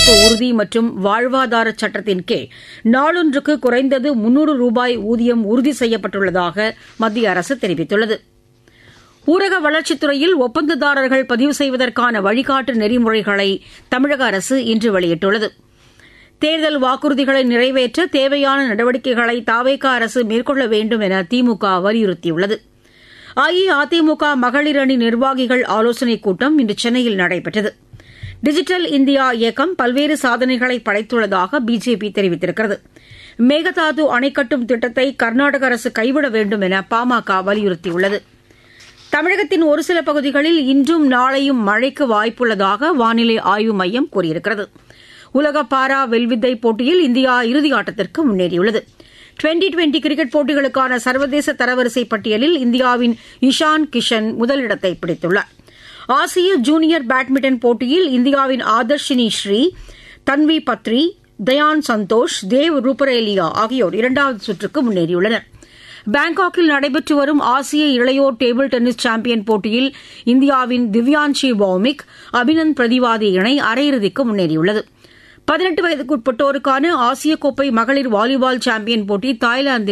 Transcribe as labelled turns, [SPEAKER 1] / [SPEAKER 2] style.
[SPEAKER 1] வேலைவாய்ப்பு உறுதி மற்றும் வாழ்வாதார சட்டத்தின் கீழ் நாளொன்றுக்கு குறைந்தது முன்னூறு ரூபாய் ஊதியம் உறுதி செய்யப்பட்டுள்ளதாக மத்திய அரசு தெரிவித்துள்ளது ஊரக வளர்ச்சித்துறையில் ஒப்பந்ததாரர்கள் பதிவு செய்வதற்கான வழிகாட்டு நெறிமுறைகளை தமிழக அரசு இன்று வெளியிட்டுள்ளது தேர்தல் வாக்குறுதிகளை நிறைவேற்ற தேவையான நடவடிக்கைகளை தாவேகா அரசு மேற்கொள்ள வேண்டும் என திமுக வலியுறுத்தியுள்ளது அஇஅதிமுக மகளிர் அணி நிர்வாகிகள் ஆலோசனைக் கூட்டம் இன்று சென்னையில் நடைபெற்றது டிஜிட்டல் இந்தியா இயக்கம் பல்வேறு சாதனைகளை படைத்துள்ளதாக பிஜேபி தெரிவித்திருக்கிறது மேகதாது அணை கட்டும் திட்டத்தை கர்நாடக அரசு கைவிட வேண்டும் என பாமக வலியுறுத்தியுள்ளது தமிழகத்தின் ஒரு சில பகுதிகளில் இன்றும் நாளையும் மழைக்கு வாய்ப்புள்ளதாக வானிலை ஆய்வு மையம் கூறியிருக்கிறது உலக பாரா வெல்வித்தை போட்டியில் இந்தியா இறுதி ஆட்டத்திற்கு முன்னேறியுள்ளது டுவெண்டி டுவெண்டி கிரிக்கெட் போட்டிகளுக்கான சர்வதேச தரவரிசை பட்டியலில் இந்தியாவின் இஷான் கிஷன் முதலிடத்தை பிடித்துள்ளார் ஆசிய ஜூனியர் பேட்மிண்டன் போட்டியில் இந்தியாவின் ஆதர்ஷினி ஸ்ரீ தன்வி பத்ரி தயான் சந்தோஷ் தேவ் ரூபரேலியா ஆகியோர் இரண்டாவது சுற்றுக்கு முன்னேறியுள்ளனர் பாங்காக்கில் நடைபெற்று வரும் ஆசிய இளையோர் டேபிள் டென்னிஸ் சாம்பியன் போட்டியில் இந்தியாவின் திவ்யான்ஷி பௌமிக் அபினந்த் பிரதிவாதி இணை அரையிறுதிக்கு முன்னேறியுள்ளது பதினெட்டு வயதுக்குட்பட்டோருக்கான ஆசிய கோப்பை மகளிர் வாலிபால் சாம்பியன் போட்டி தாய்லாந்தில்